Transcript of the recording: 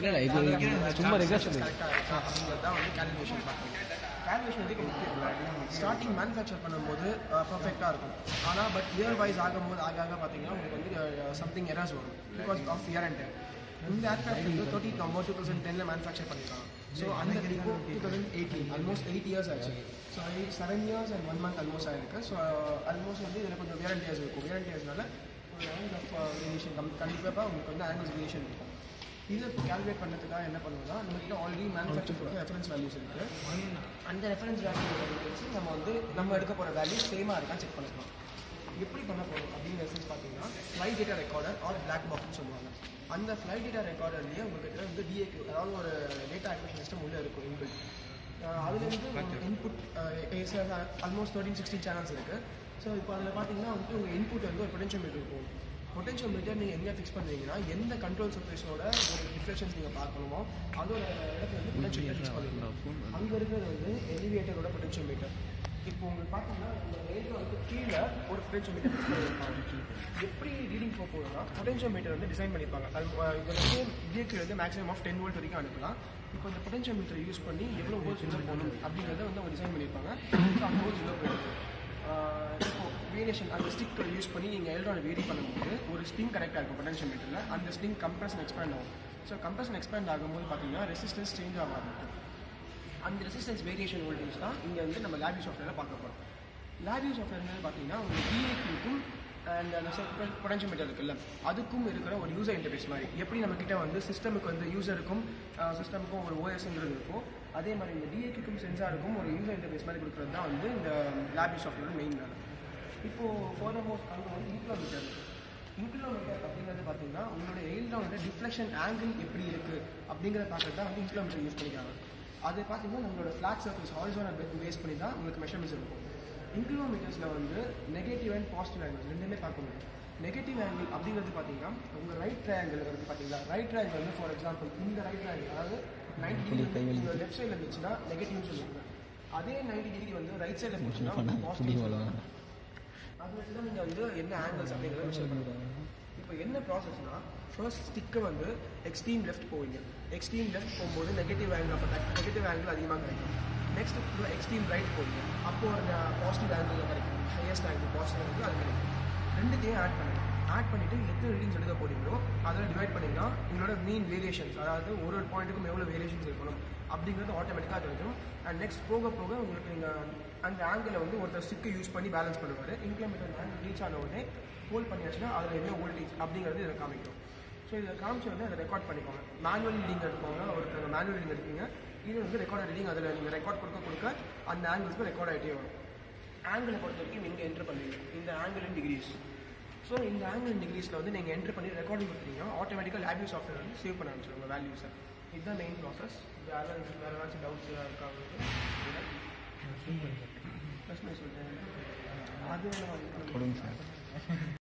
இல்லை இது சும்மா ரெக்ரெஷன் கரெக்டாக இருக்கா அப்படிங்கிறது தான் வந்து கேல்குலேஷன் பார்க்கணும் கேல்குலேஷன் வந்து முக்கியம் ஸ்டார்டிங் மேனுஃபேக்சர் பண்ணும்போது பர்ஃபெக்டாக இருக்கும் ஆனால் பட் இயர் வைஸ் ஆகும்போது ஆக ஆக பார்த்தீங்கன்னா உங்களுக்கு வந்து சம்திங் எரர்ஸ் வரும் பிகாஸ் ஆஃப் இயர் அண்ட் இந்த ஏர்க்ராஃப்ட் வந்து தேர்ட்டி நவம்பர் டூ தௌசண்ட் டென்னில் மேனுஃபேக்சர் பண்ணிருக்காங்க ஸோ அந்த இப்போ two thousand eighteen almost eight years ஆச்சு so seven years and one month almost ஆயிருக்கு ஸோ ஆல்மோஸ்ட் வந்து இதில் கொஞ்சம் வியர் அண்ட் இயர்ஸ் இருக்கும் வியர் அண்ட் இயர்ஸ்னால ஒரு ஆங்கிள் ஆஃப் வேரியேஷன் கம் கண்டிப்பாக உங்களுக்கு வந்து ஆங்கிள்ஸ் வேரியேஷன் இருக்கும் இதை கால்குலேட் பண்ணுறதுக்காக என்ன பண்ணுவோம்னா நம்மகிட்ட ஆல்ரெடி மேனுஃபேக்சர் ரெஃபரன்ஸ் வேல்யூஸ் இருக்குது அந்த ரெஃபரன்ஸ் வேல்யூ வச்சு நம்ம வந்து நம்ம எடுக்க போகிற வேல்யூ சேமாக இருக்கா செக் பண்ணிக்கலாம் எப்படி பண்ண போகிறோம் அப்படிங்கிற சென்ஸ் பார்த்தீங்கன்னா flight data recorder or black பாக்ஸ்னு சொல்லுவாங்க அந்த ஃப்ளைட் டேட்டா ரெக்கார்டர்லேயே உங்ககிட்ட வந்து டிஏக்யூ அதாவது ஒரு டேட்டா அக்விஷன் சிஸ்டம் உள்ளே இருக்கும் இன்பில்ட் அதுலேருந்து input almost thirteen sixteen channels இருக்குது ஸோ இப்போ அதில் பார்த்தீங்கன்னா வந்து உங்கள் இன்புட் வந்து ஒரு பொட்டன்ஷியல் மீட்டர் இருக்கும் பொட்டன்ஷியல் மீட்டர் நீங்கள் எங்கே ஃபிக்ஸ் பண்ணுவீங்கன்னா எந்த கண்ட்ரோல் சர்ஃபேஸோட ஒரு டிஃப்ளெக்ஷன்ஸ் நீங்கள் பார்க்கணுமோ அதோட இடத்துல வந்து பொட்டன்ஷியல் மீட்டர் ஃபிக்ஸ் பண்ணுவீங்க அங்கே இருக்கிறது வந்து எலிவேட்டரோட பொட்டன்ஷியல் மீட்டர் இப்போ உங்களுக்கு பார்த்தீங்கன்னா இந்த ரேடியோ வந்து கீழே ஒரு பொட்டன்ஷியல் மீட்டர் ஃபிக்ஸ் பண்ணியிருப்பாங்க எப்படி ரீடிங் போக போகுதுன்னா பொட்டன்ஷியல் மீட்டர் வந்து டிசைன் பண்ணியிருப்பாங்க அது அஹ், இது வந்து இயற்கை வந்து மேக்ஸிமம் ஆஃப் டென் வோல்ட் வரைக்கும் அனுப்பலாம் இப்போ இந்த பொட்டன்ஷியல் மீட்டர் யூஸ் பண்ணி எவ்வளோ வோல்ட்ஸ் உள்ள போகணும் அப்படிங்கிறத வந்து அவங்க டிசைன் பண்ணியிருப்பாங்க ஸோ அந்த வோல்ட்ஸ் உள்ள போயிருக்கு ஆஹ் இப்போ வேரியேஷன் அந்த ஸ்டிக் யூஸ் பண்ணி நீங்கள் எல்ட்ரான் வேரி பண்ணும்போது ஒரு ஸ்டிங் கரெக்டாக இருக்கும் பொட்டன்ஷியல் மீட்டரில் அந்த ஸ்டிங் கம்ப்ரஷன் எக்ஸ்பேண்ட் ஆகும் ஸோ கம்ப்ரஷன் எக்ஸ்பேண்ட் ஆகும்போது பார்த்தீங்கன்னா ரெசிஸ்டன்ஸ் சேஞ்ச் ஆக ஆரம்பிக்கும் அந்த ரெசிஸ்டன்ஸ் வேரியேஷன் வோல்டேஜ் தான் இங்கே வந்து நம்ம லேபி சாஃப்ட்வேரில் பார்க்க போகிறோம் லேபி சாஃப்ட்வேர் பார்த்தீங்கன்னா உங்களுக்கு டிஏக்யூக்கும் அண்ட் அந்த பொட்டன்ஷியல் மீட்டர் இருக்குல்ல அதுக்கும் இருக்கிற ஒரு யூசர் இன்டர்ஃபேஸ் மாதிரி எப்படி நம்ம கிட்ட வந்து சிஸ்டமுக்கு வந்து யூசருக்கும் சிஸ்டமுக்கும் ஒரு ஓஎஸ்ங்கிறது இருக்கும் அதே மாதிரி இந்த டிஏக்யூக்கும் சென்சாருக்கும் ஒரு யூசர் இன்டர்ஃபேஸ் மாதிரி கொடுக்குறது தான் வந்து இந்த லேபி சாஃப்ட்வேர் மெயின் வேலை இப்போது ஃபோர் மோஸ்ட் அங்கே வந்து இன்க்ளோமீட்டர் இன்க்ளோமீட்டர் அப்படிங்கிறது பார்த்தீங்கன்னா உங்களோட எயில்டோட டிஃப்ளெக்ஷன் ஆங்கிள் எப்படி இருக்குது அப்படிங்கிறத பார்க்கறது தான் வந்து இன்க்ளோமீட்டர் யூஸ் பண்ணிக்கிறாங்க அது பார்த்தீங்கன்னா நம்மளோட ஃப்ளாட் சர்ஃபேஸ் ஹாரிசானல் பேஸ் பண்ணி தான் உங்களுக்கு மெஷர்மெண்ட்ஸ் இருக்கும் இன்க்ளோமீட்டர்ஸில் வந்து நெகட்டிவ் அண்ட் பாசிட்டிவ் ஆங்கிள் ரெண்டுமே பார்க்க முடியும் நெகட்டிவ் ஆங்கிள் அப்படிங்கிறது பார்த்தீங்கன்னா உங்கள் ரைட் ட்ரையாங்கிள் வந்து பார்த்தீங்களா ரைட் ட்ரையாங்கிள் வந்து ஃபார் எக்ஸாம்பிள் இந்த ரைட் ட்ரையாங்கிள் அதாவது நைன்டி டிகிரி நீங்கள் லெஃப்ட் சைடில் இருந்துச்சுன்னா நெகட்டிவ்னு சொல்லுவாங்க அதே நைன்டி டிகிரி வந்து ரைட் சைடில் இருந்துச்சுன்னா பாசிட்டிவ் சொல்லுவாங்க அது வச்சு தான் நீங்கள் வந்து என்ன ஆங்கிள்ஸ் அப்படிங்கிறத மெஷர் பண்ணுவாங்க இப்போ என்ன ப்ராசஸ்னா ஃபர்ஸ்ட் ஸ்டிக்கை வந்து எக்ஸ்ட்ரீம் லெஃப்ட் போவீங்க எக்ஸ்ட்ரீம் லெஃப்ட் போகும்போது negative angle of attack negative angle அதிகமாக கிடைக்கும் நெக்ஸ்ட் எக்ஸ்ட்ரீம் ரைட் போவீங்க அப்போ ஒரு பாசிட்டிவ் ஆங்கிள் கிடைக்கும் ஹையஸ்ட் ஆங்கிள் பாசிட்டிவ் ஆங்கிள் அது கிடைக்கும் ரெண்டுத்தையும் ஆட் பண்ணுங்க ஆட் பண்ணிட்டு எத்தனை ரீடிங்ஸ் எடுக்க போறீங்களோ அதில் டிவைட் பண்ணிங்கன்னா உங்களோட மீன் வேரியேஷன்ஸ் அதாவது ஒரு ஒரு பாயிண்ட்டுக்கும் எவ்வளோ வேரியேஷன்ஸ் இருக்கணும் அப்படிங்கிறது ஆட்டோமேட்டிக்காக தெரிஞ்சிடும் அண்ட் நெக்ஸ்ட் போக போக உங்களுக்கு நீங்கள் அந்த ஆங்கிளை வந்து ஒருத்தர் ஸ்டிக்கை யூஸ் பண்ணி பேலன்ஸ் பண்ணுவார் இம்ப்ளிமெண்ட் ஆங்கிள் ரீச் ஆன உடனே ஹோல்ட் பண்ணியாச்சுன்னா அதில் என்ன வோல்டேஜ் அப்படிங்கிறது இதில் காமிக்கும் ஸோ இதை காமிச்ச உடனே அதை ரெக்கார்ட் பண்ணிக்கோங்க மேனுவல் ரீடிங் எடுப்பாங்க ஒருத்தர் மேனுவல் ரீடிங் எடுப்பீங்க இது வந்து ரெக்கார்ட் ரீடிங் அதில் நீங்கள் ரெக்கார்ட் கொடுக்க கொடுக்க அந்த ஆங்கிள்ஸ்க்கு ரெக்கார்ட் ஆகிட்டே வரும் ஆங்கிளை பொறுத்த வரைக்கும் நீங்கள் என்ட்ரு பண்ணுவீங்க இந்த ஆங்கிள் இன் டிகிரிஸ் ஸோ இந்த ஆங்கிள் டிகிரிஸில் வந்து நீங்கள் என்ட்ரு பண்ணி ரெக்கார்டிங் கொடுத்தீங்கன்னா ஆட்டோமேட்டிக்காக லேபியூ சாஃப்ட்வேர் வந்து சேவ் பண்ண ஆரம்பிச்சிருங்க வேல்யூஸை இதுதான் மெயின் ப்ராசஸ் வேறு வேறு ஏதாச்சும் டவுட்ஸ் இருக்கா உங்களுக்கு பிரச்சனை சொல்கிறேன் அது கொடுங்க சார்